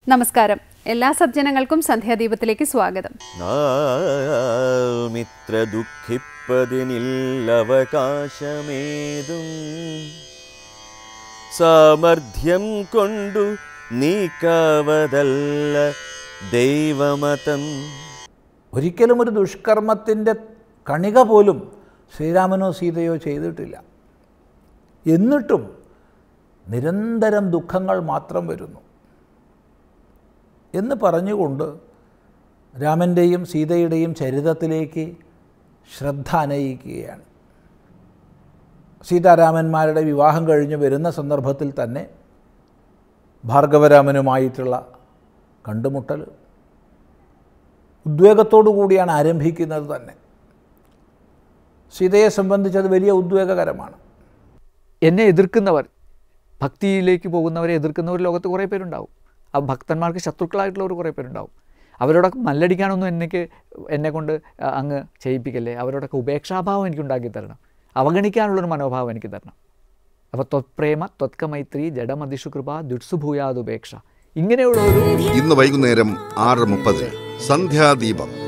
നമസ്കാരം എല്ലാ സജ്ജനങ്ങൾക്കും സന്ധ്യാദീപത്തിലേക്ക് സ്വാഗതം നാമിത്ര ദുഃഖിപ്പതിനില്ലവകാശമേതും സാമർഥ്യം കൊണ്ടു നീക്കാവതല്ല ദൈവമതം ഒരിക്കലും ഒരു ദുഷ്കർമ്മത്തിൻ്റെ കണിക പോലും ശ്രീരാമനോ സീതയോ ചെയ്തിട്ടില്ല എന്നിട്ടും നിരന്തരം ദുഃഖങ്ങൾ മാത്രം വരുന്നു എന്ന് പറഞ്ഞുകൊണ്ട് രാമൻ്റെയും സീതയുടെയും ചരിതത്തിലേക്ക് ശ്രദ്ധ അനയിക്കുകയാണ് സീതാരാമന്മാരുടെ വിവാഹം കഴിഞ്ഞ് വരുന്ന സന്ദർഭത്തിൽ തന്നെ ഭാർഗവരാമനുമായിട്ടുള്ള കണ്ടുമുട്ടൽ ഉദ്വേഗത്തോടു കൂടിയാണ് ആരംഭിക്കുന്നത് തന്നെ സീതയെ സംബന്ധിച്ച് അത് വലിയ ഉദ്വേഗകരമാണ് എന്നെ എതിർക്കുന്നവർ ഭക്തിയിലേക്ക് പോകുന്നവരെ എതിർക്കുന്നവർ ലോകത്ത് കുറേ പേരുണ്ടാവും ആ ഭക്തന്മാർക്ക് ശത്രുക്കളായിട്ടുള്ളവർ കുറേ പേരുണ്ടാവും അവരോടൊക്കെ മല്ലടിക്കാനൊന്നും എനിക്ക് എന്നെ കൊണ്ട് അങ്ങ് ചെയ്യിപ്പിക്കല്ലേ അവരോടൊക്കെ ഉപേക്ഷാഭാവം എനിക്ക് ഉണ്ടാക്കി തരണം അവഗണിക്കാനുള്ളൊരു മനോഭാവം എനിക്ക് തരണം അപ്പോൾ ത്വത്പ്രേമ ത്വത്കമൈത്രി ജഡമതിഷുകൃപ ദുത്സുഭൂയാതുപേക്ഷ ഇങ്ങനെയുള്ള ഒരു ഇന്ന് വൈകുന്നേരം ആറ് മുപ്പതിന് സന്ധ്യാദീപം